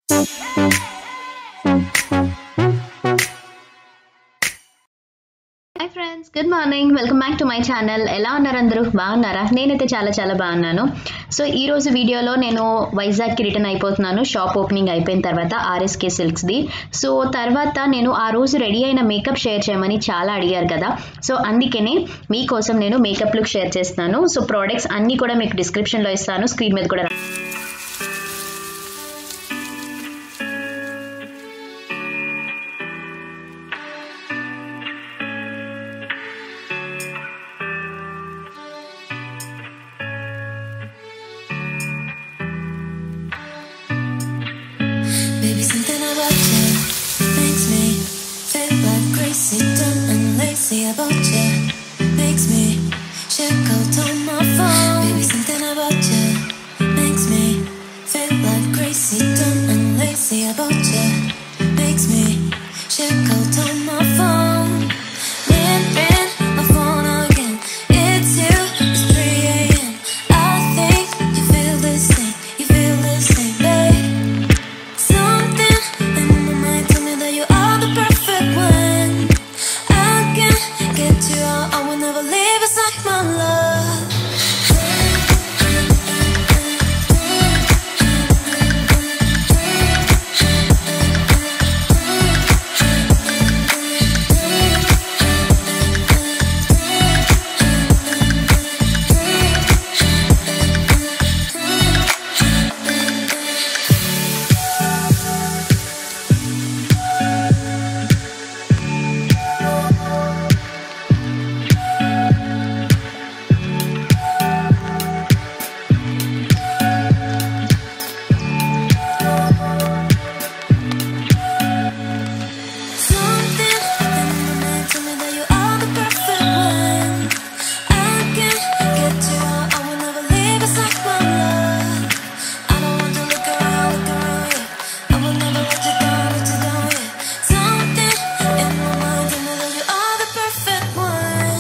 Hi friends good morning welcome back to my channel ఎలా ఉన్నారు అందరూ బాగున్నారా నేనైతే చాలా చాలా బాగున్నాను సో ఈ రోజు వీడియోలో నేను వైజాగ్కి రిటర్న్ అయిపోతున్నాను షాప్ ఓపెనింగ్ అయిపోయిన తర్వాత ఆర్ఎస్కే సిల్క్స్ది సో తర్వాత నేను ఆ రోజు రెడీ అయిన మేకప్ షేర్ చేయమని చాలా అడిగారు కదా సో అందుకనే మీకోసం నేను మేకప్ లుక్ షేర్ చేస్తున్నాను సో ప్రోడక్ట్స్ అన్నీ కూడా మీకు డిస్క్రిప్షన్లో ఇస్తాను స్క్రీన్ మీద కూడా రా- Baby, something about you makes me feel like crazy, dumb and lazy about you. Makes me check out on my phone. Baby, something about you makes me feel like crazy, dumb and lazy about you. Makes me check out on my phone. Ring, ring, my phone again. It's you. It's 3 a.m. I think you feel this thing. You feel this thing, babe. Something in my mind tell me that you are the perfect one. I can't get you out. I will never leave. It's like my love. Something in my mind tell me that you are the perfect one. I can't get you out. I will never leave. It's like my love. I don't want to look around, look around, yeah. I will never let you down, let you down, yeah. Something in my mind tell me that you are the perfect one.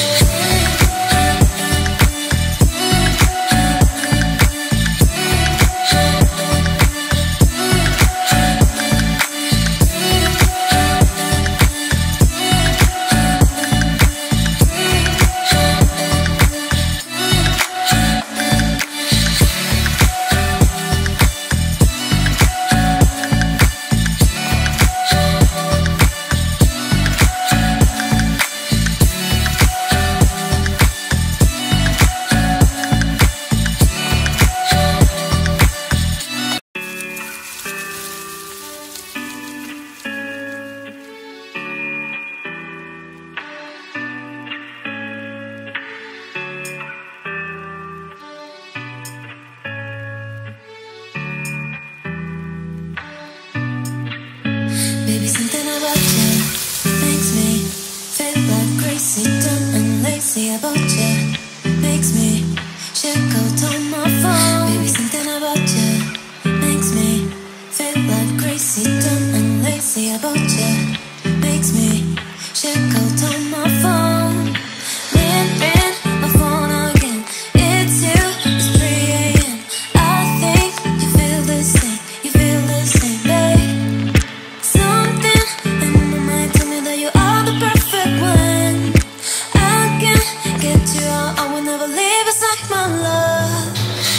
Baby, something about you makes me feel like crazy, dumb and lazy about you. Makes me check out on my phone. Baby, something about you makes me feel like crazy, dumb and lazy about you. Makes me check out on my phone. Ring, ring, my phone again. It's you. It's 3 a.m. I think you feel this thing. You feel this thing, babe. Something in my mind tell me that you are the perfect one. I can't get you out. I will never leave. It's like my love.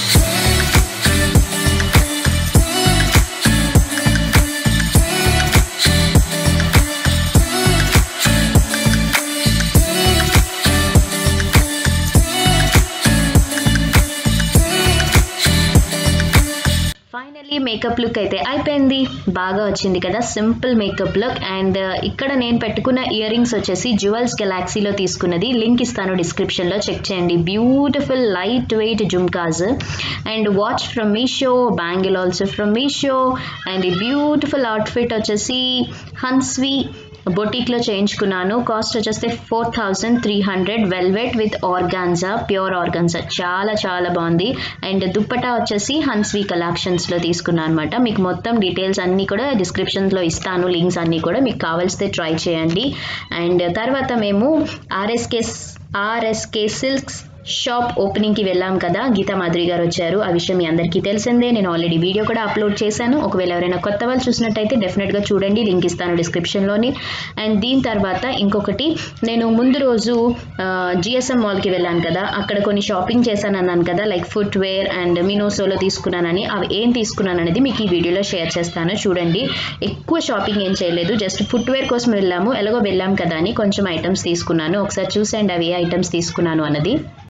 Finally makeup look అయితే అయిపోయింది బాగా వచ్చింది కదా simple makeup look and ఇక్కడ నేను పెట్టుకున్న earrings వచ్చేసి jewels గెలాక్సీలో తీసుకున్నది లింక్ ఇస్తాను డిస్క్రిప్షన్లో చెక్ చేయండి beautiful light weight jhumkas and watch from Meesho bangle also from Meesho and ఈ బ్యూటిఫుల్ అవుట్ఫిట్ వచ్చేసి హన్స్వి బొటిక్లో చేయించుకున్నాను కాస్ట్ వచ్చేస్తే four thousand three hundred velvet with organza pure organza చాలా చాలా బాగుంది అండ్ దుప్పటా వచ్చేసి హన్స్వి కలెక్షన్స్లో తీసుకున్నాను అనమాట మీకు మొత్తం డీటెయిల్స్ అన్నీ కూడా డిస్క్రిప్షన్లో ఇస్తాను లింక్స్ అన్నీ కూడా మీకు కావాల్సితే ట్రై చేయండి అండ్ తర్వాత మేము ఆర్ఎస్కే ఆర్ఎస్కే సిల్క్స్ షాప్ ఓపెనింగ్కి వెళ్ళాం కదా గీతా మాధురి గారు వచ్చారు ఆ విషయం మీ అందరికీ తెలిసిందే నేను ఆల్రెడీ వీడియో కూడా అప్లోడ్ చేశాను ఒకవేళ ఎవరైనా కొత్త వాళ్ళు చూసినట్టయితే డెఫినెట్గా చూడండి లింక్ ఇస్తాను డిస్క్రిప్షన్లోని అండ్ దీని తర్వాత ఇంకొకటి నేను ముందు రోజు జిఎస్ఎం మాల్కి వెళ్ళాను కదా అక్కడ కొన్ని షాపింగ్ చేశాను అన్నాను కదా లైక్ ఫుట్ వేర్ అండ్ మినోసోలో తీసుకున్నానని అవి ఏం తీసుకున్నాను అనేది మీకు ఈ వీడియోలో షేర్ చేస్తాను చూడండి ఎక్కువ షాపింగ్ ఏం చేయలేదు జస్ట్ ఫుట్ వేర్ కోసం వెళ్ళాము ఎలాగో వెళ్ళాం కదా అని కొంచెం ఐటమ్స్ తీసుకున్నాను ఒకసారి చూసండి అవి ఏ ఐటమ్స్ తీసుకున్నాను అన్నది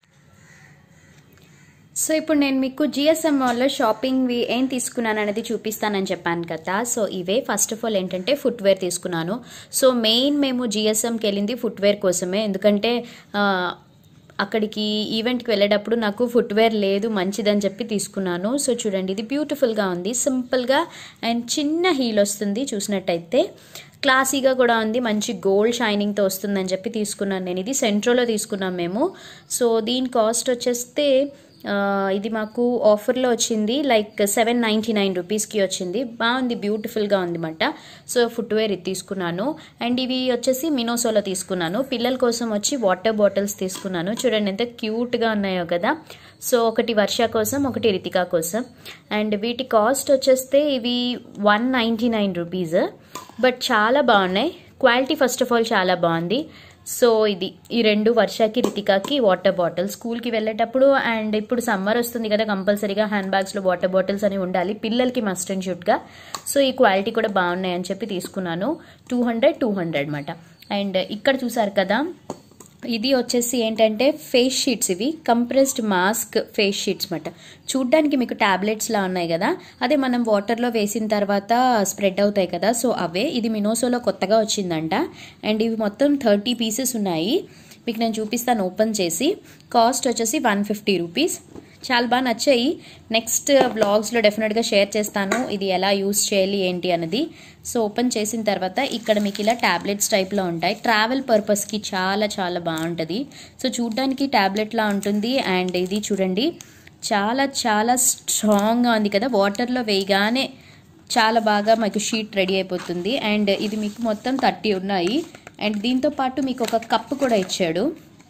సో ఇప్పుడు నేను మీకు జిఎస్ఎం మాల్లో షాపింగ్ ఏం తీసుకున్నాను అనేది చూపిస్తానని చెప్పాను కదా సో ఇవే ఫస్ట్ ఆఫ్ ఆల్ ఏంటంటే ఫుట్వేర్ తీసుకున్నాను సో మెయిన్ మేము జిఎస్ఎంకి వెళ్ళింది ఫుట్వేర్ కోసమే ఎందుకంటే ఆ, అక్కడికి ఈవెంట్కి వెళ్ళేటప్పుడు నాకు ఫుట్వేర్ లేదు మంచిదని చెప్పి తీసుకున్నాను సో చూడండి ఇది బ్యూటిఫుల్గా ఉంది సింపుల్గా అండ్ చిన్న హీల్ వస్తుంది చూసినట్టయితే క్లాసీగా కూడా ఉంది మంచి గోల్డ్ షైనింగ్తో వస్తుందని చెప్పి తీసుకున్నాను నేను ఇది సెంట్రోలో తీసుకున్నాం మేము సో దీని కాస్ట్ వచ్చేస్తే ఆ, ఇది మాకు ఆఫర్లో వచ్చింది లైక్ సెవెన్ నైంటీ నైన్ రూపీస్కి వచ్చింది బాగుంది బ్యూటిఫుల్గా ఉంది మాట సో ఫుట్వేర్ ఇది తీసుకున్నాను అండ్ ఇవి వచ్చేసి మినోసోలో తీసుకున్నాను పిల్లల కోసం వచ్చి వాటర్ బాటిల్స్ తీసుకున్నాను చూడండి ఎంత క్యూట్గా ఉన్నాయో కదా సో ఒకటి వర్ష కోసం ఒకటి రితికా కోసం అండ్ వీటి కాస్ట్ వచ్చేస్తే ఇవి one ninety nine rupees but చాలా బాగున్నాయి క్వాలిటీ ఫస్ట్ ఆఫ్ ఆల్ చాలా బాగుంది సో ఇది ఈ రెండు వర్షాకి రితికాకి వాటర్ బాటిల్ స్కూల్కి వెళ్ళేటప్పుడు అండ్ ఇప్పుడు సమ్మర్ వస్తుంది కదా కంపల్సరీగా హ్యాండ్ బ్యాగ్స్లో వాటర్ బాటిల్స్ అనేవి ఉండాలి పిల్లలకి మస్ట్ అండ్ షుడ్గా సో ఈ క్వాలిటీ కూడా బాగున్నాయి అని చెప్పి తీసుకున్నాను టూ హండ్రెడ్ టూ హండ్రెడ్ అనమాట అండ్ ఇక్కడ చూసారు కదా ఇది వచ్చేసి ఏంటంటే ఫేస్ షీట్స్ ఇవి కంప్రెస్డ్ మాస్క్ ఫేస్ షీట్స్ అనమాట చూడ్డానికి మీకు టాబ్లెట్స్ లా ఉన్నాయి కదా అదే మనం వాటర్లో వేసిన తర్వాత స్ప్రెడ్ అవుతాయి కదా సో అవే ఇది మినోసోలో కొత్తగా వచ్చిందంట అండ్ ఇవి మొత్తం థర్టీ పీసెస్ ఉన్నాయి మీకు నేను చూపిస్తాను ఓపెన్ చేసి కాస్ట్ వచ్చేసి వన్ ఫిఫ్టీ రూపీస్ చాలా బాగా నచ్చాయి నెక్స్ట్ వ్లాగ్స్లో డెఫినెట్గా షేర్ చేస్తాను ఇది ఎలా యూస్ చేయాలి ఏంటి అన్నది సో ఓపెన్ చేసిన తర్వాత ఇక్కడ మీకు ఇలా ట్యాబ్లెట్స్ టైప్లో ఉంటాయి ట్రావెల్ పర్పస్కి చాలా చాలా బాగుంటుంది సో చూడ్డానికి ట్యాబ్లెట్లా ఉంటుంది అండ్ ఇది చూడండి చాలా చాలా స్ట్రాంగ్గా ఉంది కదా వాటర్లో వేయగానే చాలా బాగా మీకు షీట్ రెడీ అయిపోతుంది అండ్ ఇది మీకు మొత్తం థర్టీ ఉన్నాయి అండ్ దీంతో పాటు మీకు ఒక కప్ కూడా ఇచ్చాడు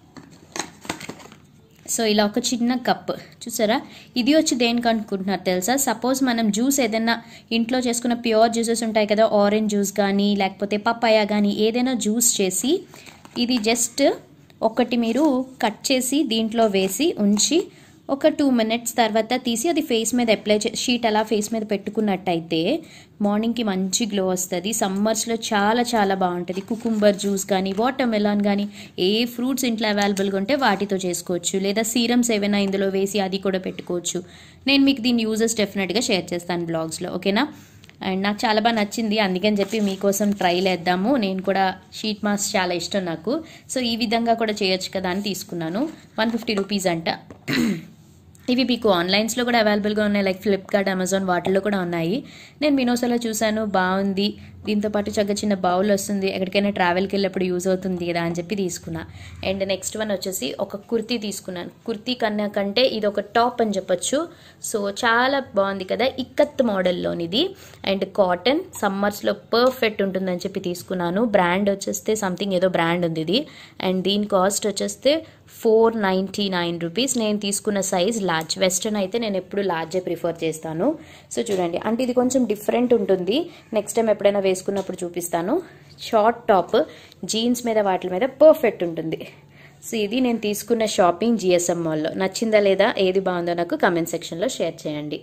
సో ఇలా ఒక చిన్న కప్ చూసారా ఇది వచ్చి దేనికి అనుకుంటున్నారు తెలుసా సపోజ్ మనం జ్యూస్ ఏదైనా ఇంట్లో చేసుకున్న ప్యూర్ జ్యూసెస్ ఉంటాయి కదా ఆరెంజ్ జ్యూస్ కానీ లేకపోతే పపాయ కానీ ఏదైనా జ్యూస్ చేసి ఇది జస్ట్ ఒకటి మీరు కట్ చేసి దీంట్లో వేసి ఉంచి ఒక టూ మినిట్స్ తర్వాత తీసి అది ఫేస్ మీద అప్లై చే షీట్ అలా ఫేస్ మీద పెట్టుకున్నట్టయితే మార్నింగ్కి మంచి గ్లో వస్తుంది సమ్మర్స్లో చాలా చాలా బాగుంటుంది కుకుంబర్ జ్యూస్ కానీ వాటర్ మెలాన్ కానీ ఏ ఫ్రూట్స్ ఇంట్లో అవైలబుల్గా ఉంటే వాటితో చేసుకోవచ్చు లేదా సీరమ్స్ ఏవైనా ఇందులో వేసి అది కూడా పెట్టుకోవచ్చు నేను మీకు దీని యూజెస్ డెఫినెట్గా షేర్ చేస్తాను బ్లాగ్స్లో ఓకేనా అండ్ నాకు చాలా బాగా నచ్చింది అందుకని చెప్పి మీకోసం ట్రైల్ వేద్దాము నేను కూడా షీట్ మాస్క్ చాలా ఇష్టం నాకు సో ఈ విధంగా కూడా చేయొచ్చు కదా అని తీసుకున్నాను వన్ ఫిఫ్టీ రూపీస్ అంట ఇవి మీకు ఆన్లైన్స్లో కూడా అవైలబుల్గా ఉన్నాయి లైక్ ఫ్లిప్కార్ట్ అమెజాన్ వాటిల్లో కూడా ఉన్నాయి నేను మినోసాలో చూశాను బాగుంది దీంతో పాటు చక్కగా చిన్న బౌల్ వస్తుంది ఎక్కడికైనా ట్రావెల్కి వెళ్ళినప్పుడు యూజ్ అవుతుంది కదా అని చెప్పి తీసుకున్నా అండ్ నెక్స్ట్ వన్ వచ్చేసి ఒక కుర్తీ తీసుకున్నాను కుర్తీ కన్నా కంటే ఇది ఒక టాప్ అని చెప్పొచ్చు సో చాలా బాగుంది కదా ఇక్కత్ మోడల్లోనిది అండ్ కాటన్ సమ్మర్స్లో పర్ఫెక్ట్ ఉంటుందని చెప్పి తీసుకున్నాను బ్రాండ్ వచ్చేస్తే సంథింగ్ ఏదో బ్రాండ్ ఉంది ఇది అండ్ దీని కాస్ట్ వచ్చేస్తే ఫోర్ నైంటీ నైన్ రూపీస్ నేను తీసుకున్న సైజ్ లార్జ్ వెస్ట్రన్ అయితే నేను ఎప్పుడు లార్జే ప్రిఫర్ చేస్తాను సో చూడండి అంటే ఇది కొంచెం డిఫరెంట్ ఉంటుంది నెక్స్ట్ టైం ఎప్పుడైనా వేసుకున్నప్పుడు చూపిస్తాను షార్ట్ టాప్ జీన్స్ మీద వాటి మీద పర్ఫెక్ట్ ఉంటుంది సో ఇది నేను తీసుకున్న షాపింగ్ జిఎస్ఎం మాల్లో నచ్చిందా లేదా ఏది బాగుందో నాకు కమెంట్ సెక్షన్లో షేర్ చేయండి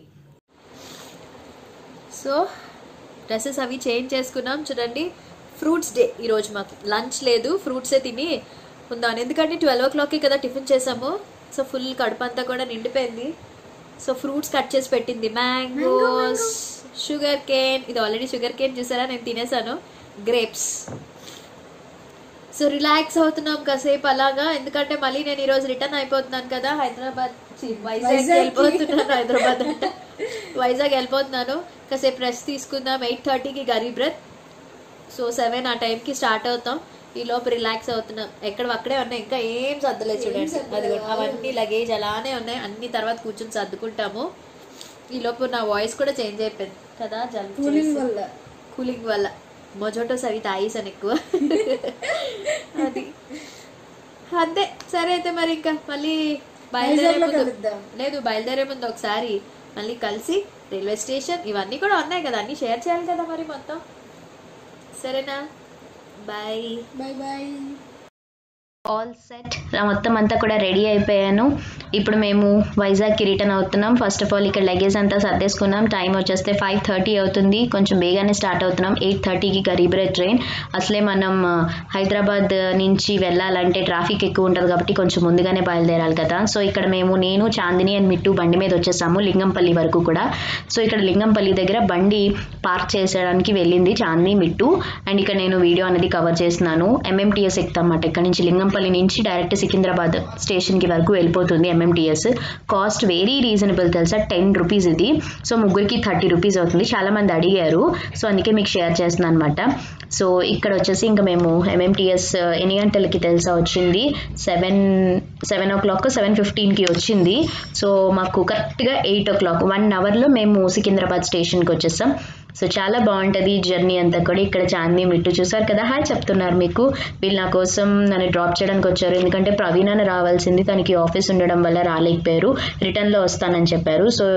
సో డ్రెస్సెస్ అవి చేంజ్ చేసుకున్నాం చూడండి ఫ్రూట్స్ డే ఈరోజు మాకు లంచ్ లేదు ఫ్రూట్సే తిని ఉందాం ఎందుకంటే ట్వెల్వ్ ఓ క్లాక్కి కదా టిఫిన్ చేసాము సో ఫుల్ కడుపు అంతా కూడా నిండిపోయింది సో ఫ్రూట్స్ కట్ చేసి పెట్టింది మ్యాంగోస్ షుగర్ కేన్ ఇది ఆల్రెడీ షుగర్ కేన్ చూసారా నేను తినేసాను గ్రేప్స్ సో రిలాక్స్ అవుతున్నాం కాసేపు అలాగా ఎందుకంటే మళ్ళీ నేను ఈ రోజు రిటర్న్ అయిపోతున్నాను కదా హైదరాబాద్ ఛీ, వైజాగ్ వెళ్ళిపోతున్నాను హైదరాబాద్ అంటే వైజాగ్ వెళ్ళిపోతున్నాను కాసేపు రెస్ట్ తీసుకుందాం ఎయిట్ థర్టీకి గరీబ్ రథ్ సో సెవెన్ ఆ టైంకి స్టార్ట్ అవుతాం ఈ లోపు రిలాక్స్ అవుతున్నాం ఎక్కడ అక్కడే ఉన్నాయి ఇంకా ఏం సర్దలేదు చూడండి అది కూడా అవన్నీ లగేజ్ అలానే ఉన్నాయి అన్ని తర్వాత కూర్చొని సర్దుకుంటాము ఈ లోపు నా వాయిస్ కూడా చేంజ్ అయిపోయింది కదా జలుబు చేసి. కూలింగ్ వల్ల మొజోటోస్ అవి తాగేసాను ఎక్కువ అది అంతే సరే అయితే మరి ఇంకా మళ్ళీ బయలుదేరే వైజాగ్లో ముందు కలుద్దాం. లేదు బయలుదేరే ముందు ఒకసారి మళ్ళీ కలిసి రైల్వే స్టేషన్ ఇవన్నీ కూడా ఉన్నాయి కదా అన్ని షేర్ చేయాలి కదా మరి మొత్తం సరేనా bye bye bye all set మొత్తం అంతా కూడా రెడీ అయిపోయాను ఇప్పుడు మేము వైజాగ్కి రిటర్న్ అవుతున్నాం ఫస్ట్ ఆఫ్ ఆల్ ఇక్కడ లగేజ్ అంతా సర్దేసుకున్నాం టైం వచ్చేస్తే ఫైవ్ థర్టీ అవుతుంది కొంచెం బేగానే స్టార్ట్ అవుతున్నాం ఎయిట్ థర్టీకి గరీబ్రే ట్రైన్ అసలే మనం ఆ, హైదరాబాద్ నుంచి వెళ్ళాలంటే ట్రాఫిక్ ఎక్కువ ఉంటుంది కాబట్టి కొంచెం ముందుగానే బయలుదేరాలి కదా సో ఇక్కడ మేము నేను చాందిని అండ్ మిట్టు బండి మీద వచ్చేసాము లింగంపల్లి వరకు కూడా సో ఇక్కడ లింగంపల్లి దగ్గర బండి పార్క్ చేసేయడానికి వెళ్ళింది చాందిని మిట్టు అండ్ ఇక్కడ నేను వీడియో అనేది కవర్ చేస్తున్నాను ఎంఎంటీఎస్ ఎక్కుతామన్నమాట ఇక్కడ నుంచి లింగంపల్లి నుంచి డైరెక్ట్ సికింద్రాబాద్ స్టేషన్కి వరకు వెళ్ళిపోతుంది ఎంఎంటీఎస్ కాస్ట్ వెరీ రీజనబుల్ తెలుసా టెన్ రూపీస్ ఇది సో ముగ్గురికి థర్టీ రూపీస్ అవుతుంది చాలా మంది అడిగారు సో అందుకే మీకు షేర్ చేస్తున్నాను అనమాట సో ఇక్కడ వచ్చేసి ఇంకా మేము ఎంఎంటీఎస్ ఎన్ని గంటలకి తెలుసా వచ్చింది seven seven o'clock seven ఫిఫ్టీన్కి వచ్చింది సో మాకు కరెక్ట్గా ఎయిట్ ఓ క్లాక్ వన్ అవర్లో మేము సికింద్రాబాద్ స్టేషన్కి వచ్చేసాం సో చాలా బాగుంటుంది ఈ జర్నీ అంతా కూడా ఇక్కడ చాందీ మిట్టు చూసారు కదా హాయ్ చెప్తున్నారు మీకు వీళ్ళు నా కోసం నన్ను డ్రాప్ చేయడానికి వచ్చారు ఎందుకంటే ప్రవీణ్ అని రావాల్సింది తనకి ఆఫీస్ ఉండడం వల్ల రాలేకపోయారు రిటర్న్లో వస్తానని చెప్పారు సో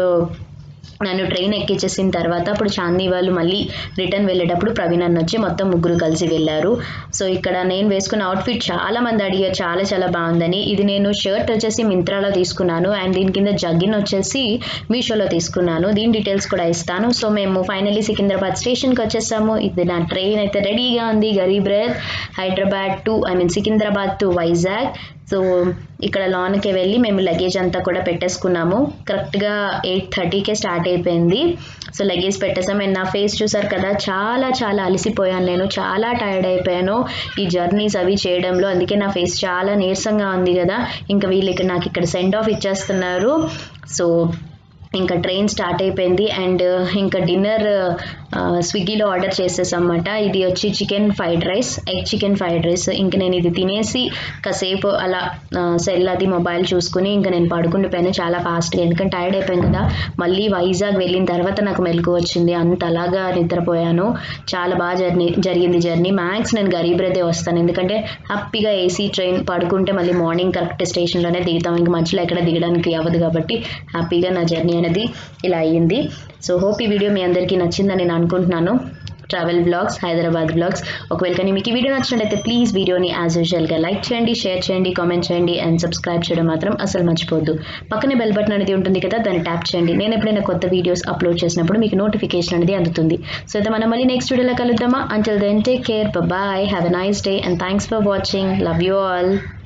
నన్ను ట్రైన్ ఎక్కించేసిన తర్వాత అప్పుడు చాందీ వాళ్ళు మళ్ళీ రిటర్న్ వెళ్ళేటప్పుడు ప్రవీణ్ అన్న వచ్చి మొత్తం ముగ్గురు కలిసి వెళ్ళారు సో ఇక్కడ నేను వేసుకున్న అవుట్ఫిట్ చాలా మంది అడిగారు చాలా చాలా బాగుందని ఇది నేను షర్ట్ వచ్చేసి మింత్రాలో తీసుకున్నాను అండ్ దీని కింద జగ్గిన్ వచ్చేసి మీషోలో తీసుకున్నాను దీని డీటెయిల్స్ కూడా ఇస్తాను సో మేము ఫైనలీ సికింద్రాబాద్ స్టేషన్కి వచ్చేసాము ఇది నా ట్రైన్ అయితే రెడీగా ఉంది Garib Rath Hyderabad to I mean Secunderabad to Vizag so ఇక్కడ లాన్కి వెళ్ళి మేము లగేజ్ అంతా కూడా పెట్టేసుకున్నాము కరెక్ట్గా ఎయిట్ థర్టీకే స్టార్ట్ అయిపోయింది సో లగేజ్ పెట్టేసాం అండ్ నా ఫేస్ చూసారు కదా చాలా చాలా అలసిపోయాను నేను చాలా టైర్డ్ అయిపోయాను ఈ జర్నీస్ అవి చేయడంలో అందుకే నా ఫేస్ చాలా నీరసంగా ఉంది కదా ఇంకా వీళ్ళు ఇక్కడ నాకు ఇక్కడ సెండ్ ఆఫ్ ఇచ్చేస్తున్నారు సో ఇంకా ట్రైన్ స్టార్ట్ అయిపోయింది అండ్ ఇంకా డిన్నర్ స్విగ్గీలో ఆర్డర్ చేసేసన్నమాట ఇది వచ్చి chicken fried rice egg chicken fried rice ఇంక నేను ఇది తినేసి కాసేపు అలా సెల్ అది మొబైల్ చూసుకుని ఇంకా నేను పడుకుండిపోయాను చాలా ఫాస్ట్గా ఎందుకంటే టైర్డ్ అయిపోయాను కదా మళ్ళీ వైజాగ్ వెళ్ళిన తర్వాత నాకు మెలకు వచ్చింది అంత అలాగా నిద్రపోయాను చాలా బాగా జర్నీ జరిగింది జర్నీ మ్యాక్స్ నేను గరీబ్ రథే వస్తాను ఎందుకంటే హ్యాపీగా ఏసీ ట్రైన్ పడుకుంటే మళ్ళీ మార్నింగ్ కరెక్ట్ స్టేషన్లోనే దిగుతాం ఇంక మధ్యలో ఎక్కడ దిగడానికి అవ్వదు కాబట్టి హ్యాపీగా నా జర్నీ అనేది ఇలా అయ్యింది సో హోప్ ఈ వీడియో మీ అందరికీ నచ్చిందని నేను అనుకుంటున్నాను ట్రావెల్ బ్లాగ్స్ హైదరాబాద్ బ్లాగ్స్ ఒకవేళ కానీ మీకు ఈ వీడియో నచ్చినట్లయితే ప్లీజ్ వీడియోని యాజ్ యూజువల్గా లైక్ చేయండి షేర్ చేయండి కామెంట్ చేయండి అండ్ సబ్స్క్రైబ్ చేయడం మాత్రం అసలు మర్చిపోద్దు పక్కనే బెల్ బటన్ అనేది ఉంటుంది కదా దాన్ని ట్యాప్ చేయండి నేను ఎప్పుడైనా కొత్త వీడియోస్ అప్లోడ్ చేసినప్పుడు మీకు నోటిఫికేషన్ అనేది అందుతుంది సో అయితే మనం మళ్ళీ నెక్స్ట్ వీడియోలో కలుద్దామా until then take care bye have a nice day and thanks for watching love you all